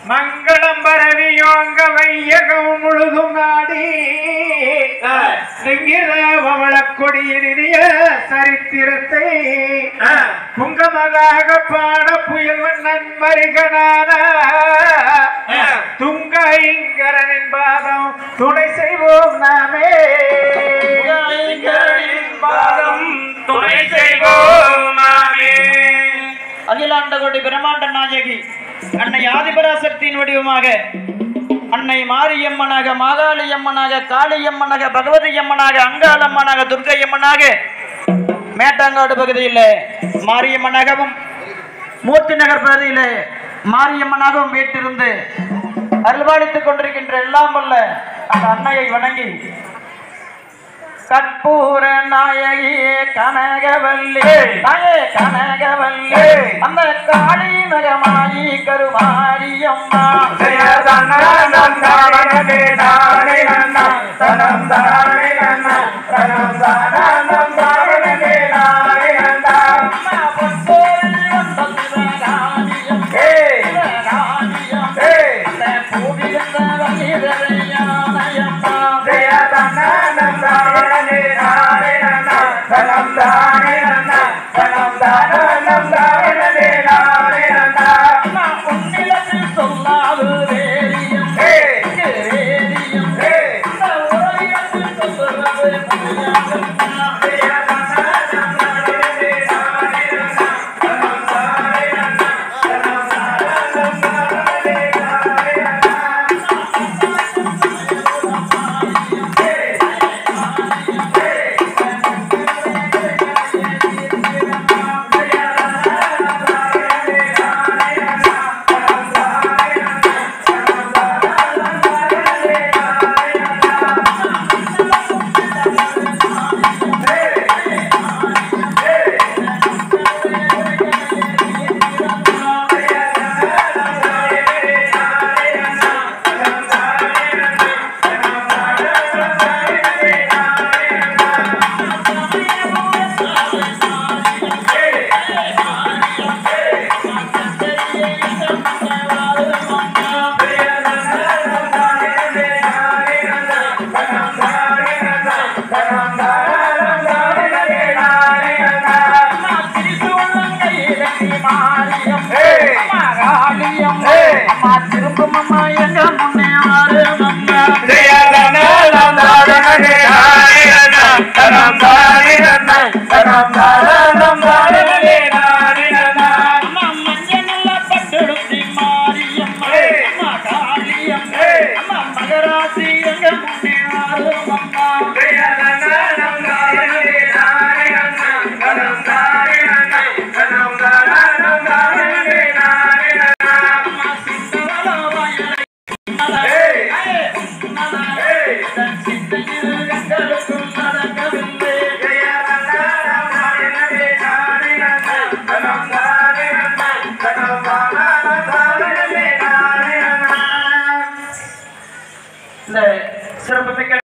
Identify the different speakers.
Speaker 1: மங்களம் பரவியோங்க வையகம் முழுதும் நாடி கொடியினிய சரித்திரத்தை புங்கமதாக பாட புயல் மன்னன் மருகனான துங்க ஐங்கரனின் பாதம் துணை செய்வோம் நாமே
Speaker 2: பாதம் துணை செய்வோம் நாமே
Speaker 3: அகிலாண்ட கோடி பிரம்மாண்ட நாயகி அன்னை ஆதிபராசக்தியின் வடிவமாக அன்னை மாரியம்மனாக மாகாளியம்மனாக காளியம்மனாக பகவதி அம்மனாக அங்காளம்மனாக துர்க்கையம்மனாக மேட்டாங்காடு பகுதியில் மாரியம்மனாகவும் மூர்த்தி நகர் பகுதியில் மாரியம்மனாகவும் வீட்டிருந்து அருள்பாலித்துக் கொண்டிருக்கின்ற எல்லாம் வல்ல அந்த அன்னையை வணங்கி கற்பூர நாயகியே கனகவல்லி தாயே கனகவல்லி அந்த காளி நகமாயி கருமாரியம்மா அம்மா பொற்போல் வந்த சிவகாமியம் சிவகாமியம் அந்த பூவிருந்த வள்ளிதரையானையம்மா அம்மா உன்னிடத்தில் சொல்லாது வேரியம் வேரியம் அந்த உரையிடத்தில் சொல்லுவது புரியாதம்மா. அம்மா திரிசூலங்கையிலங்கி மாரியம் அம்மா காளியம் அம்மா திரும்பும் அம்மா எங்க முன்னே ஆறும் அம்மா அம்மா மஞ்சள் நல்ல பட்டெடுத்தி மாரியம்மா அம்மா காளியம் அம்மா மகராசி எங்க முன்னே ஆறும் அம்மா அம்மா சிந்தவள வயலை மலரே மலரே தன் சிந்தையில் எங்களுக்குள் நடக்கவில்லை இந்த சிறப்பு மிக்க